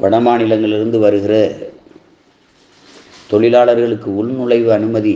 வட மாநிலங்களிலிருந்து வருகிற தொழிலாளர்களுக்கு உள்நுழைவு அனுமதி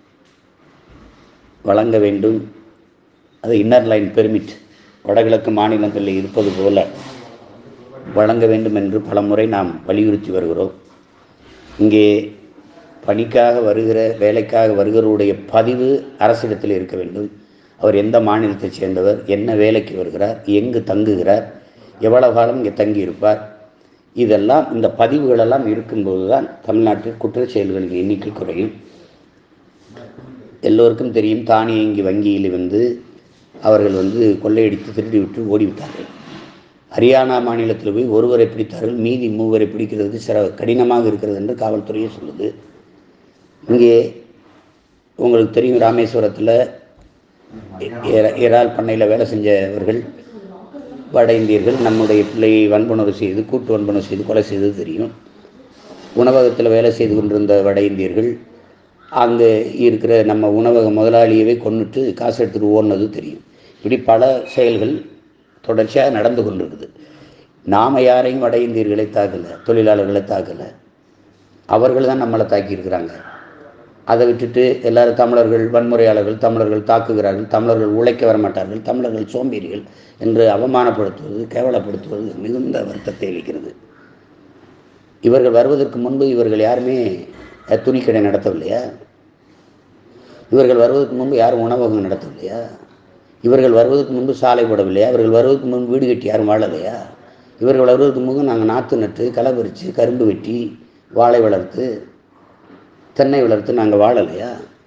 வழங்க வேண்டும் அது இன்னர் லைன் பெர்மிட் வடகிழக்கு மாநிலங்களில் இருப்பது போல வழங்க வேண்டும் என்று பலமுறை நாம் வலியுறுத்தி வருகிறோம் இங்கே பணிக்காக வருகிற வேலைக்காக வருகிறவருடைய பதிவு அரசிடத்தில் இருக்க வேண்டும் அவர் எந்த மாநிலத்தைச் சேர்ந்தவர் என்ன வேலைக்கு வருகிறார் எங்கு தங்குகிறார் எவ்வளவு காலம் இங்கே தங்கியிருப்பார் இதெல்லாம் இந்த பதிவுகளெல்லாம் இருக்கும்போது தான் தமிழ்நாட்டில் குற்றச் செயல்களின் எண்ணிக்கை குறையும் எல்லோருக்கும் தெரியும் தானியங்கி வங்கியில் வந்து அவர்கள் வந்து கொள்ளையடித்து திருடிவிட்டு ஓடிவிட்டார்கள் ஹரியானா மாநிலத்தில் போய் ஒருவரை பிடித்தார்கள் மீதி மூவரை பிடிக்கிறது சிற கடினமாக இருக்கிறது என்று காவல்துறையே சொல்லுது இங்கே உங்களுக்கு தெரியும் ராமேஸ்வரத்தில் இற- இறால் பண்ணையில் வேலை செஞ்சவர்கள் வட இந்தியர்கள் நம்முடைய பிள்ளையை வன்புணர்வு செய்து கூட்டு வன்புணர்வு செய்து கொலை செய்தது தெரியும் உணவகத்தில் வேலை செய்து கொண்டிருந்த வட இந்தியர்கள் அங்கே இருக்கிற நம்ம உணவக முதலாளியவே கொன்னுட்டு காசு எடுத்துகிட்டு ஓடினது தெரியும் இப்படி பல செயல்கள் தொடர்ச்சியாக நடந்து கொண்டிருக்குது நாம் யாரையும் வட இந்தியர்களை தாக்கலை தொழிலாளர்களை தாக்கலை அவர்கள் தான் நம்மளை தாக்கியிருக்கிறாங்க அதை விட்டுட்டு எல்லாரும் தமிழர்கள் வன்முறையாளர்கள் தமிழர்கள் தாக்குகிறார்கள் தமிழர்கள் உழைக்க வர மாட்டார்கள் தமிழர்கள் சோம்பேறிகள் என்று அவமானப்படுத்துவது கேவலப்படுத்துவது மிகுந்த வருத்தத்தை அளிக்கிறது இவர்கள் வருவதற்கு முன்பு இவர்கள் யாருமே அஹ், துணிக்கடை நடத்தவில்லையா இவர்கள் வருவதற்கு முன்பு யாரும் உணவகம் நடத்தவில்லையா இவர்கள் வருவதற்கு முன்பு சாலை போடவில்லையா இவர்கள் வருவதற்கு முன்பு வீடு கட்டி யாரும் வாழலையா இவர்கள் வருவதற்கு முன்பு நாங்கள் நாற்று நட்டு களை பறித்து கரும்பு வெட்டி வாழை வளர்த்து தென்னை வளர்த்து நாங்கள் வாழலையா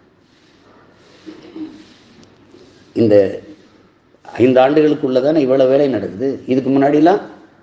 இந்த ஐந்து ஆண்டுகளுக்குள்ள தானே இவ்வளோ வேலை நடக்குது இதுக்கு முன்னாடிலாம்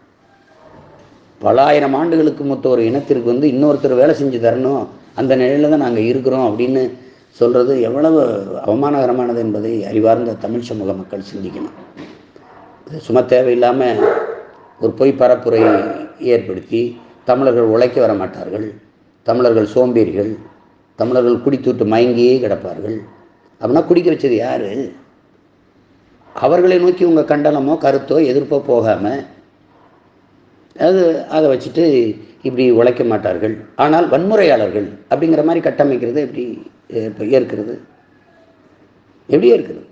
பல ஆயிரம் ஆண்டுகளுக்கு மொத்த ஒரு இனத்திற்கு வந்து இன்னொருத்தர் வேலை செஞ்சு தரணும் அந்த நிலையில் தான் நாங்கள் இருக்கிறோம் அப்படின்னு சொல்கிறது எவ்வளவு அவமானகரமானது என்பதை அறிவார்ந்த தமிழ் சமூக மக்கள் சிந்திக்கணும் இது சும்மா தேவையில்லாமல் ஒரு பொய் பரப்புரை ஏற்படுத்தி தமிழர்கள் உழைக்க வர மாட்டார்கள் தமிழர்கள் சோம்பேறிகள் தமிழர்கள் குடித்துட்டு மயங்கியே கிடப்பார்கள் அப்படின்னா குடிக்க வச்சது யார் அவர்களை நோக்கி உங்கள் கண்டனமோ கருத்தோ எதிர்ப்போ போகாமல் அது அதை வச்சுட்டு இப்படி உழைக்க மாட்டார்கள் ஆனால் வன்முறையாளர்கள் அப்படிங்கிற மாதிரி கட்டமைக்கிறது எப்படி ஏற்ப- ஏற்கிறது எப்படி ஏற்கிறது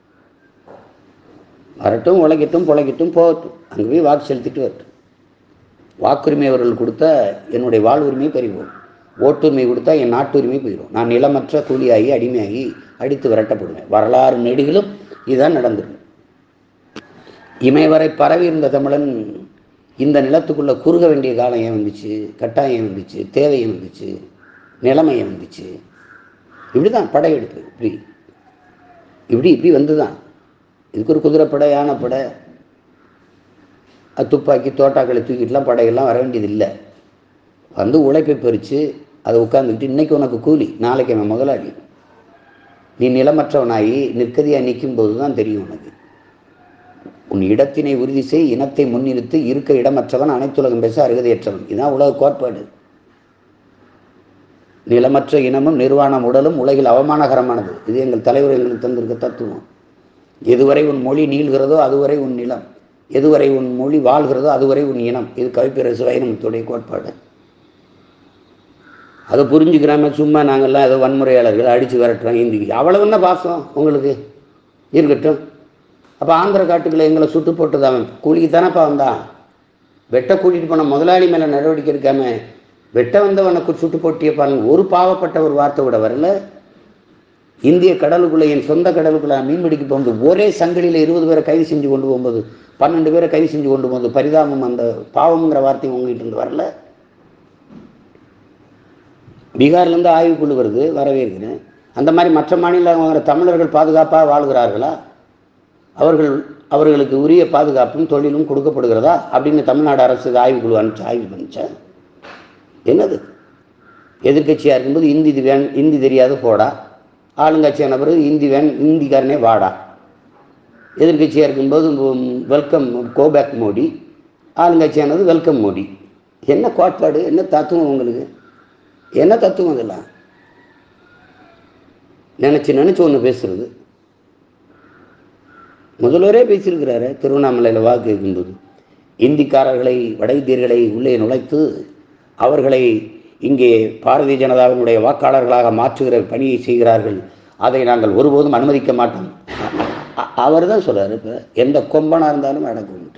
வரட்டும் உழைக்கட்டும் பொழைக்கட்டும் போகட்டும் அங்கே போய் வாக்கு செலுத்திட்டு வரட்டும் வாக்குரிமை அவர்கள் கொடுத்தா என்னுடைய வாழ்வுரிமை பறிவோம் ஓட்டுரிமை கொடுத்தா என் நாட்டுரிமை போயிடும் நான் நிலமற்ற கூலியாகி அடிமையாகி அடித்து விரட்டப்படுவேன் வரலாறு நெடுகிலும் இதுதான் நடந்திருக்கு இமைவரை பரவி இருந்த தமிழன் இந்த நிலத்துக்குள்ளே குறுக வேண்டிய காலம் ஏன் வந்துச்சு கட்டாயம் ஏன் வந்துச்சு தேவை ஏன் வந்துச்சு நிலைமை ஏன் வந்துச்சு இப்படி தான் படையெடுப்பு இப்படி இப்படி இப்படி வந்து தான் இதுக்கு ஒரு குதிரைப்படை யானைப்படை அது துப்பாக்கி தோட்டாக்களை தூக்கிட்டுலாம் படையெல்லாம் வர வேண்டியது இல்லை வந்து உழைப்பை பறித்து அதை உட்காந்துக்கிட்டு இன்னைக்கு உனக்கு கூலி நாளைக்கு அவன் முதலாளி நீ நிலமற்றவனாகி நிற்கதியாக நிற்கும் போது தான் தெரியும் உனக்கு உன் இடத்தினை உறுதி செய் இனத்தை முன்னிறுத்து இருக்க இடமற்றவன் அனைத்துலகம் பேச அருகதையற்றவன் இதுதான் உலக கோட்பாடு நிலமற்ற இனமும் நிர்வாணம் உடலும் உலகில் அவமானகரமானது இது எங்கள் தலைவர் எங்களுக்கு தந்திருக்க தத்துவம் எதுவரை உன் மொழி நீள்கிறதோ அதுவரை உன் நிலம் எதுவரை உன் மொழி வாழ்கிறதோ அதுவரை உன் இனம் இது கவிப்பேரசு வைரமுத்துடைய கோட்பாடு அதை புரிஞ்சுக்கிறாம சும்மா நாங்கள்லாம் ஏதோ வன்முறையாளர்கள் அடித்து விரட்டுறோம் இந்திக்கு அவ்வளவு என்ன பாசம் உங்களுக்கு இருக்கட்டும் அப்போ ஆந்திர காட்டுக்குள்ள எங்களை சுட்டு போட்டது அவன் கூலிக்கு தானப்பா வந்தான் வெட்ட கூட்டிகிட்டு போன முதலாளி மேலே நடவடிக்கை எடுக்காம வெட்ட வந்தவனுக்கு சுட்டு போட்டியப்பான் ஒரு பாவப்பட்ட ஒரு வார்த்தை விட வரல இந்திய கடலுக்குள்ளே என் சொந்த கடலுக்குள்ள நான் மீன் பிடிக்க போகும்போது ஒரே சங்கிலியில் இருபது பேரை கைது செஞ்சு கொண்டு போகும்போது பன்னெண்டு பேரை கைது செஞ்சு கொண்டு போகும்போது பரிதாபம் அந்த பாவம்ங்கிற வார்த்தை உங்ககிட்ட இருந்து வரல பீகார்லேருந்து ஆய்வுக்குழு வருது வரவேற்கிறேன் அந்த மாதிரி மற்ற மாநிலம் வாங்குற தமிழர்கள் பாதுகாப்பாக வாழ்கிறார்களா அவர்கள் அவர்களுக்கு உரிய பாதுகாப்பும் தொழிலும் கொடுக்கப்படுகிறதா அப்படின்னு தமிழ்நாடு அரசு ஆய்வுக்குழு அனுப்பிச்சு ஆய்வு பண்ணிச்சா என்னது எதிர்க்கட்சியாக இருக்கும்போது இந்தி இது வேன் இந்தி தெரியாத போடா ஆளுங்கட்சியான பிறகு இந்தி வேன் இந்திக்காரனே வாடா எதிர்க்கட்சியாக இருக்கும்போது வெல்கம் கோபேக் மோடி ஆளுங்கட்சியானது வெல்கம் மோடி என்ன கோட்பாடு என்ன தத்துவம் உங்களுக்கு என்ன தத்துவம் இதெல்லாம் நினச்சி நினச்சி ஒன்று பேசுறது முதல்வரே பேசியிருக்கிறாரு திருவண்ணாமலையில் வாக்கு கேட்கும்போது இந்திக்காரர்களை வட இந்தியர்களை உள்ளே நுழைத்து அவர்களை இங்கே பாரதிய ஜனதாவினுடைய வாக்காளர்களாக மாற்றுகிற பணியை செய்கிறார்கள் அதை நாங்கள் ஒருபோதும் அனுமதிக்க மாட்டோம் அவர் தான் சொல்கிறார் இப்போ எந்த கொம்பனாக இருந்தாலும் அடக்கும்ட்டு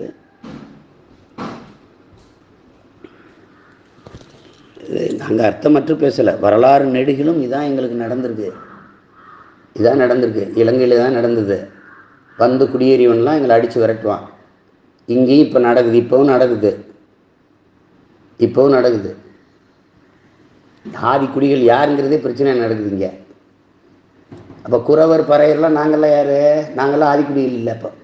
நாங்கள் அர்த்தமற்று பேசலை வரலாறு நெடுகிலும் இதான் எங்களுக்கு நடந்திருக்கு இதான் நடந்திருக்கு இலங்கையில் தான் நடந்தது வந்து குடியேறியவன்லாம் எங்களை அடித்து விரட்டுவான் இங்கேயும் இப்போ நடக்குது இப்போவும் நடக்குது இப்போவும் நடக்குது ஆதி குடிகள் யாருங்கிறதே பிரச்சனை நடக்குது இங்கே அப்போ குறவர் பறையர்லாம் நாங்கள்லாம் யார் நாங்கள்லாம் ஆதிக்குடிகள் இல்லை அப்போ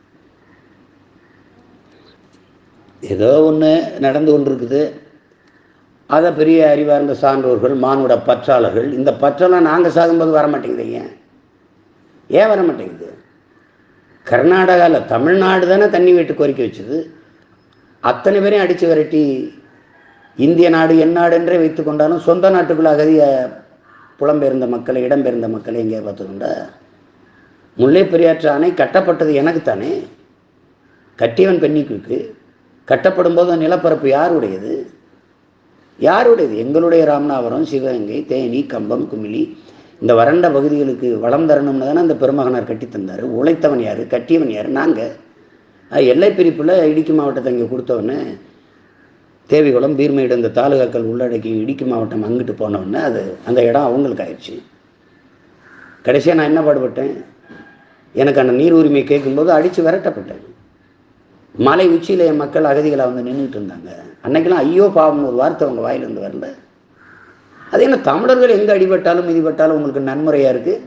ஏதோ ஒன்று நடந்து கொண்டிருக்குது அதை பெரிய அறிவார்ந்த சான்றோர்கள் மானுட பற்றாளர்கள் இந்த பற்றெல்லாம் நாங்கள் சாகும்போது வர மாட்டேங்குது ஏன் ஏன் வர மாட்டேங்குது கர்நாடகாவில் தமிழ்நாடு தானே தண்ணி வீட்டு கோரிக்கை வச்சது அத்தனை பேரையும் அடித்து விரட்டி இந்திய நாடு என் நாடுன்றே வைத்து கொண்டாலும் சொந்த நாட்டுக்குள்ள அகதிய புலம்பெயர்ந்த மக்களை இடம்பெயர்ந்த மக்களை எங்கே பார்த்துக்கொண்டா முல்லை பெரியாற்று அணை கட்டப்பட்டது எனக்குத்தானே கட்டியவன் பெண்ணிக்கு கட்டப்படும் போது நிலப்பரப்பு யாருடையது யாருடையது எங்களுடைய ராமநாதபுரம் சிவகங்கை தேனி கம்பம் குமிளி இந்த வறண்ட பகுதிகளுக்கு வளம் தரணும்னு தானே அந்த பெருமகனார் கட்டி தந்தார் உழைத்தவன் யார் கட்டியவன் யார் நாங்கள் எல்லை பிரிப்பில் இடுக்கி மாவட்டத்தை இங்கே கொடுத்தவொடனே தேவிகுளம் பீர்மேடு இந்த தாலுகாக்கள் உள்ளடக்கி இடுக்கி மாவட்டம் அங்கிட்டு போனவுடனே அது அந்த இடம் அவங்களுக்கு ஆயிடுச்சு கடைசியாக நான் என்ன பாடுபட்டேன் எனக்கு அந்த நீர் உரிமை கேட்கும்போது அடித்து விரட்டப்பட்டேன் மலை உச்சியில் என் மக்கள் அகதிகளாக வந்து நின்றுட்டு இருந்தாங்க அன்னைக்கெல்லாம் ஐயோ பாவம் ஒரு வார்த்தை அவங்க வாயிலிருந்து வரல அது என்ன தமிழர்கள் எங்கே அடிபட்டாலும் மிதிப்பட்டாலும் உங்களுக்கு நன்முறையாக இருக்குது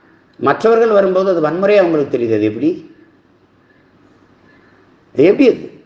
மற்றவர்கள் வரும்போது அது வன்முறையாக உங்களுக்கு தெரியுது அது எப்படி அது எப்படி அது